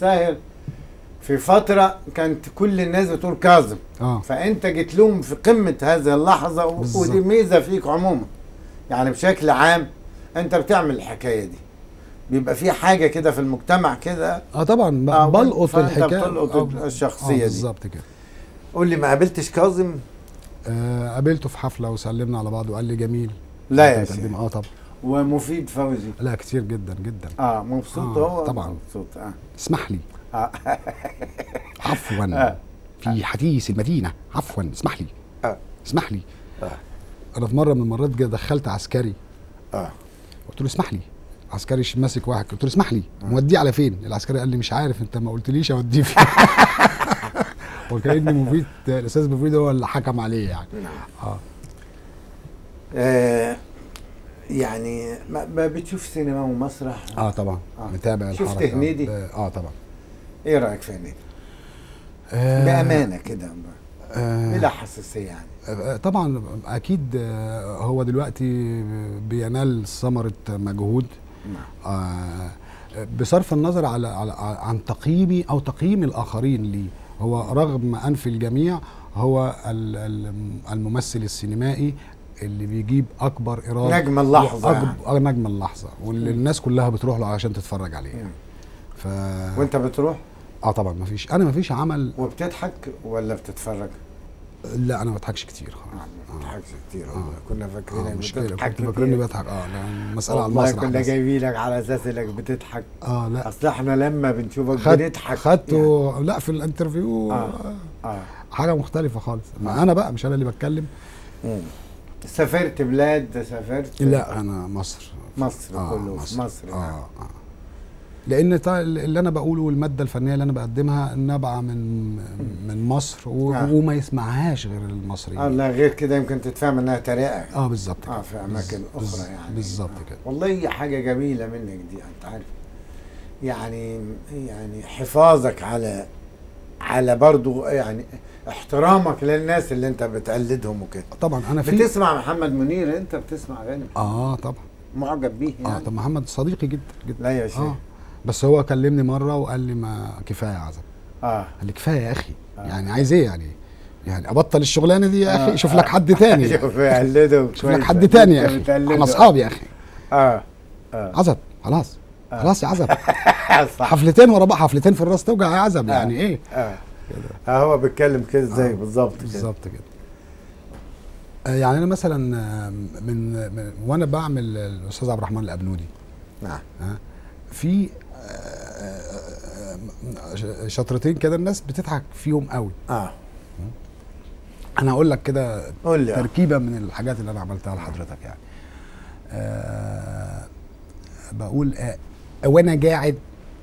الساهر في فتره كانت كل الناس بتقول كاظم اه فانت جيت لهم في قمه هذه اللحظه و- بالظبط. ودي ميزه فيك عموما يعني بشكل عام انت بتعمل الحكايه دي بيبقى في حاجه كده في المجتمع كده اه طبعا ب- آه، بلقط فأنت الحكايه بتلقط آه، الشخصية آه دي. بالظبط كده قول لي ما قابلتش كاظم آه قابلته في حفله وسلمنا على بعض وقال لي جميل لا يا تقدم- شيخ اه طبعا ومفيد فوزي لا كتير جدا جدا اه مبسوط آه، هو طبعاً. مبسوط اه اسمح لي اه عفوا آه. في حديث المدينه عفوا اسمح لي آه. اسمح لي آه. انا في مره من المرات كده دخلت عسكري اه قلت له اسمح لي عسكري ش- ماسك واحد قلت له اسمح لي موديه على فين العسكري قال لي مش عارف انت ما قلتليش اوديه فين وكأن مفيد الاستاذ مفيد هو اللي حكم عليه يعني اه آه، يعني ما ما بتشوف سينما ومسرح اه طبعا آه. متابع شفت الحركة. هنيدي؟ اه طبعا ايه رايك في هنيدي؟ آه بامانه كده آه بلا حساسيه يعني آه، طبعا اكيد آه، هو دلوقتي بينال ثمره مجهود نعم. آه، بصرف النظر على, على عن تقييمي او تقييم الاخرين لي هو رغم انف الجميع هو ال- ال- الممثل السينمائي اللي بيجيب اكبر ايراد نجم اللحظة وأكبر- آه، نجم اللحظه واللي الناس كلها بتروح له عشان تتفرج عليه مم. ف وانت بتروح اه طبعا ما فيش انا ما فيش عمل وبتضحك ولا بتتفرج؟ لا انا ما بضحكش كتير آه، خالص ما بتضحكش كتير آه. والله كنا اه فاكرينك مشكله بتضحك كنت كتير. فاكرني بضحك اه لا المساله على والله المسرح كنا بس. جايبينك على اساس انك بتضحك اه لا اصل احنا لما بنشوفك خد بنضحك خدته لا في الانترفيو آه. آه. اه حاجه مختلفه خالص ما انا بقى مش انا اللي بتكلم مم. سافرت بلاد سافرت لا انا مصر مصر آه كله في مصر آه. نعم. آه. لان تا- اللي انا بقوله والماده الفنيه اللي انا بقدمها نابعه من من مصر و... آه. وما يسمعهاش غير المصريين اه لا غير كده يمكن تتفهم انها تريقه اه بالظبط كده. اه في اماكن بز- اخرى بز- يعني بالظبط آه. كده والله هي حاجه جميله منك دي انت عارف يعني يعني حفاظك على على برضو يعني احترامك للناس اللي انت بتقلدهم وكده طبعا انا في بتسمع محمد منير انت بتسمع اغاني اه طبعا معجب بيه اه يعني طب محمد صديقي جدا جدا لا يا شيخ اه بس هو كلمني مره وقال لي ما كفايه عزب اه قال لي كفايه يا اخي آه. يعني عايز ايه يعني يعني ابطل الشغلانه دي يا آه، اخي شوف آه. لك حد تاني شوف يقلده شوف لك كويس. حد تاني يا أنت اخي بتقلده. احنا اصحاب يا اخي اه اه عزب خلاص آه. خلاص يا عزب صح حفلتين ورا بعض حفلتين في الراس توجع يا عزب آه. يعني ايه اه آه، هو بيتكلم كده زي آه، بالظبط كده بالظبط كده آه، يعني انا مثلا آه، من, من وانا بعمل الاستاذ عبد الرحمن الابنودي نعم ها في آه، آه، آه، شطرتين كده الناس بتضحك فيهم قوي اه انا هقول لك كده قول لي آه. تركيبه من الحاجات اللي انا عملتها لحضرتك يعني أه بقول أه وانا قاعد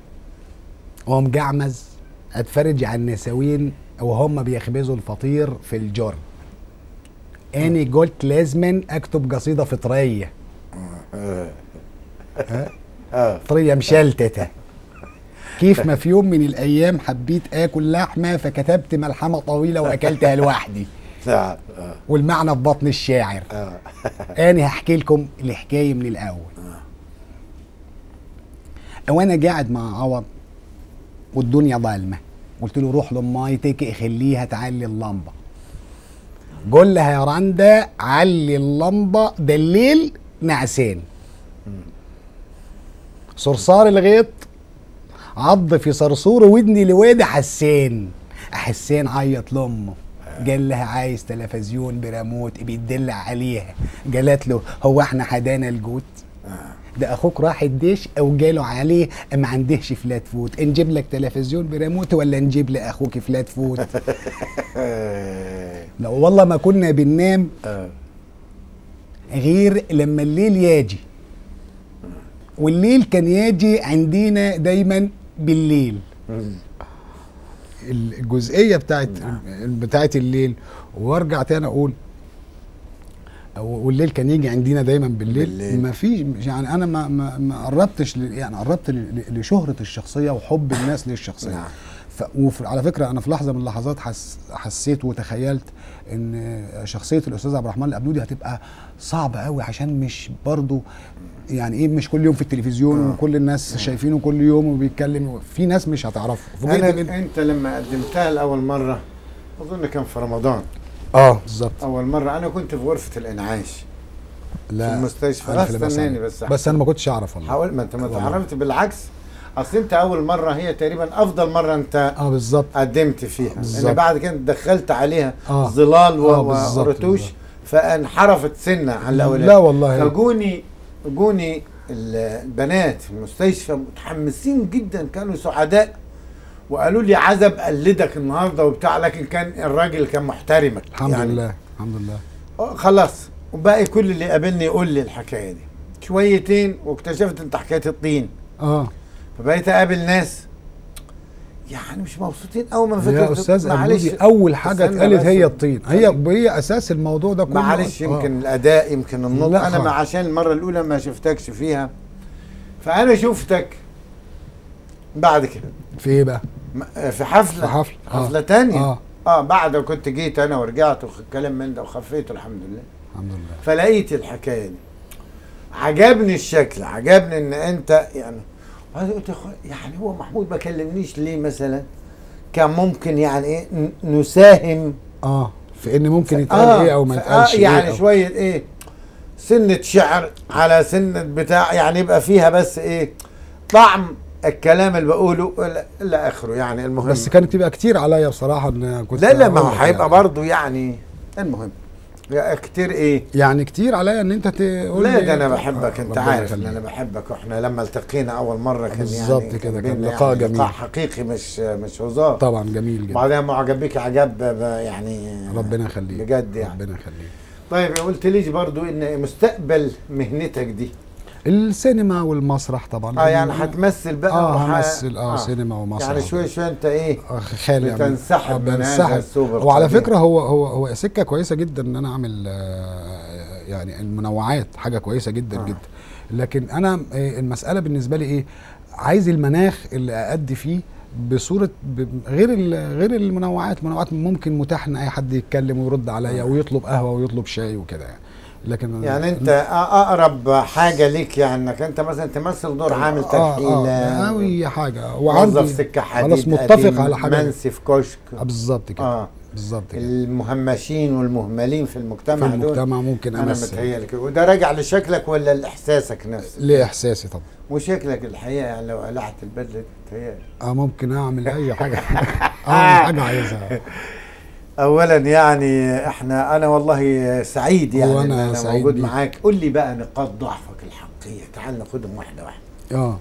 ومجعمز اتفرج على النساوين وهم بيخبزوا الفطير في الجر اني قلت لازما اكتب قصيده فطريه اه اه فطريه مشلتته كيف ما في يوم من الايام حبيت اكل لحمه فكتبت ملحمه طويله واكلتها لوحدي نعم اه والمعنى في بطن الشاعر اه انا هحكي لكم الحكايه من الاول وانا قاعد مع عوض والدنيا ضلمه قلت له روح لمايتك خليها تعلي اللمبه قول لها يا رندا علي اللمبه ده الليل نعسان صرصار الغيط عض في صرصور ودني لواد حسان حسان عيط لامه قال لها عايز تلفزيون بريموت بيدلع عليها قالت له هو احنا حدانا الجوت ده اخوك راح الديش او جاله عليه ما عندهش فلات فوت نجيب لك تلفزيون بريموت ولا نجيب لاخوك فلات فوت آه. لا والله ما كنا بننام آه. غير لما الليل يجي والليل كان يجي عندنا دايما بالليل مم. الجزئيه بتاعت بتاعت الليل وارجع تاني اقول أو- والليل كان يجي عندنا دايما بالليل, بالليل. ما فيش يعني انا ما ما, ما قربتش ل- يعني قربت ل- ل- لشهره الشخصيه وحب الناس للشخصيه نعم. ف... وعلى فكره انا في لحظه من اللحظات حس... حسيت وتخيلت ان شخصيه الاستاذ عبد الرحمن الابنودي هتبقى صعبه قوي عشان مش برضو يعني ايه مش كل يوم في التلفزيون آه. وكل الناس شايفينه كل يوم وبيتكلم في ناس مش هتعرفه فوجئت انا بال- انت لما قدمتها لاول مره اظن كان في رمضان اه بالظبط اول مره انا كنت في غرفه الانعاش لا في المستشفى ألف لا لا بأس استناني عليك. بس بس انا ما كنتش اعرف والله حاول ما انت ما والله. تعرفت بالعكس اصل انت اول مره هي تقريبا افضل مره انت اه بالظبط قدمت فيها لان بالظبط. بعد كده دخلت عليها آه. ظلال و- آه، بالظبط، ورتوش بالظبط. فانحرفت سنه عن الاولاد لا والله فجوني جوني البنات في المستشفى متحمسين جدا كانوا سعداء وقالوا لي عزب قلدك النهارده وبتاع لكن كان الراجل كان محترمك الحمد يعني لله الحمد لله آه، خلاص وباقي كل اللي قابلني يقول لي الحكايه دي شويتين واكتشفت انت حكايه الطين اه فبقيت اقابل ناس يعني مش مبسوطين قوي من فكره يا استاذ معلش أبودي اول حاجه استنى اتقالت بس. هي الطين هي هي اساس الموضوع ده كله معلش آه. يمكن الاداء يمكن النطق لا انا خالص. ما عشان المره الاولى ما شفتكش فيها فانا شفتك بعد كده في ايه بقى م- في حفله في حفل آه. حفله تانية اه اه بعد ما كنت جيت انا ورجعت وكلام من ده وخفيت الحمد لله الحمد لله فلقيت الحكايه دي عجبني الشكل عجبني ان انت يعني وبعدين قلت يا أخويا، يعني هو محمود ما كلمنيش ليه مثلا كان ممكن يعني ايه ن- نساهم اه في ان ممكن يتقال ايه او ما ف- يتقالش آه ايه يعني أو. شويه ايه سنه شعر على سنه بتاع يعني يبقى فيها بس ايه طعم الكلام اللي بقوله الى إلى اخره يعني المهم بس كانت تبقى كتير عليا بصراحه ان كنت لا لا ما هو أقول لك هيبقى يعني. برضه يعني المهم يا كتير ايه يعني كتير عليا ان انت تقول لا لي- ده انا بحبك انت ربنا عارف ان يخليك. انا بحبك واحنا لما التقينا اول مره كان بالظبط يعني كده، كان بينا لقاء يعني جميل. لقاء حقيقي مش مش هزار طبعا جميل جدا بعدين معجب بيك عجب ب- يعني ربنا يخليك بجد يعني ربنا يخليك طيب قلت ليش برضو ان مستقبل مهنتك دي السينما والمسرح طبعا اه يعني هتمثل بقى اه وح- همثل اه, سينما ومسرح يعني شوي شوي انت ايه آه، خالي يعني بتنسحب آه، من هذا بنسحب. السوبر وعلى الطبيعي. فكره هو هو هو سكه كويسه جدا ان انا اعمل آه، يعني المنوعات حاجه كويسه جدا آه. آه. جدا لكن انا آه، المساله بالنسبه لي ايه عايز المناخ اللي اادي فيه بصوره ب- غير ال- غير المنوعات المنوعات ممكن متاح ان اي حد يتكلم ويرد عليا ويطلب قهوه ويطلب شاي وكده يعني لكن يعني انت أ- اقرب حاجه ليك يعني انك انت مثلا تمثل دور عامل ترحيل اه اي حاجه موظف سكه حديد خلاص متفق قديم، على حاجه منسي في كشك آه، بالظبط كده اه بالظبط كده المهمشين والمهملين في في المجتمع دول المجتمع ممكن انا امثل متهيألي كده وده راجع لشكلك ولا لاحساسك نفسه ليه احساسي طبعا وشكلك الحقيقه يعني لو قلعت البدله متهيألي اه ممكن اعمل اي حاجه اعمل حاجه عايزها اولا يعني احنا انا والله سعيد يعني وأنا ان انا سعيد موجود بيك. معاك قول لي بقى نقاط ضعفك الحقيقيه تعال ناخدهم واحده واحده اه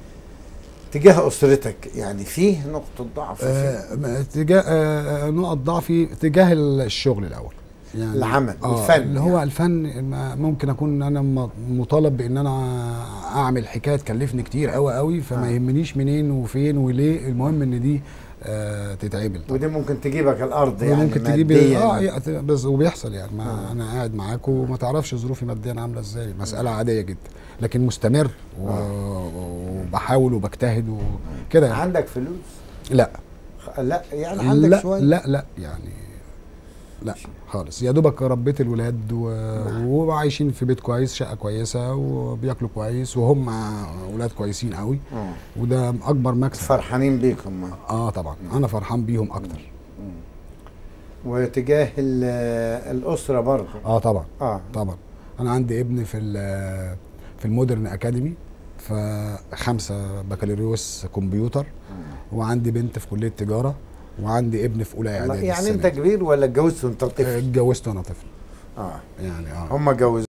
تجاه اسرتك يعني فيه نقطه ضعف فيه. آه، م- تجاه آه، نقط ضعفي تجاه الشغل الاول يعني العمل آه والفن اللي هو الفن ما- ممكن اكون انا م- مطالب بان انا اعمل حكايه تكلفني كتير قوي قوي فما آه. يهمنيش منين وفين وليه المهم ان دي آه تتعمل طبعا ودي ممكن تجيبك الارض يعني ممكن تجيب مادياً. اه يا- بس وبيحصل يعني ما آه. آه. انا قاعد معاك وما تعرفش ظروفي ماديا عامله ازاي مساله عاديه جدا لكن مستمر و... وبحاول وبجتهد وكده يعني. عندك فلوس لا خ- لا يعني عندك لا شويه لا لا يعني لا خالص يا دوبك ربيت الولاد و... وعايشين في بيت كويس شقه كويسه وبياكلوا كويس وهم ولاد كويسين قوي آه. وده اكبر مكسب فرحانين بيكم اه طبعا انا فرحان بيهم اكتر وتجاه ال- الاسره برضه اه طبعا اه طبعا انا عندي ابن في ال- في المودرن اكاديمي فخمسه بكالوريوس كمبيوتر وعندي بنت في كليه تجاره وعندي ابن في اولى والله اعدادي يعني السنة انت دي. كبير ولا اتجوزت وانت طفل؟ اتجوزت وانا طفل اه يعني اه هم اتجوزوا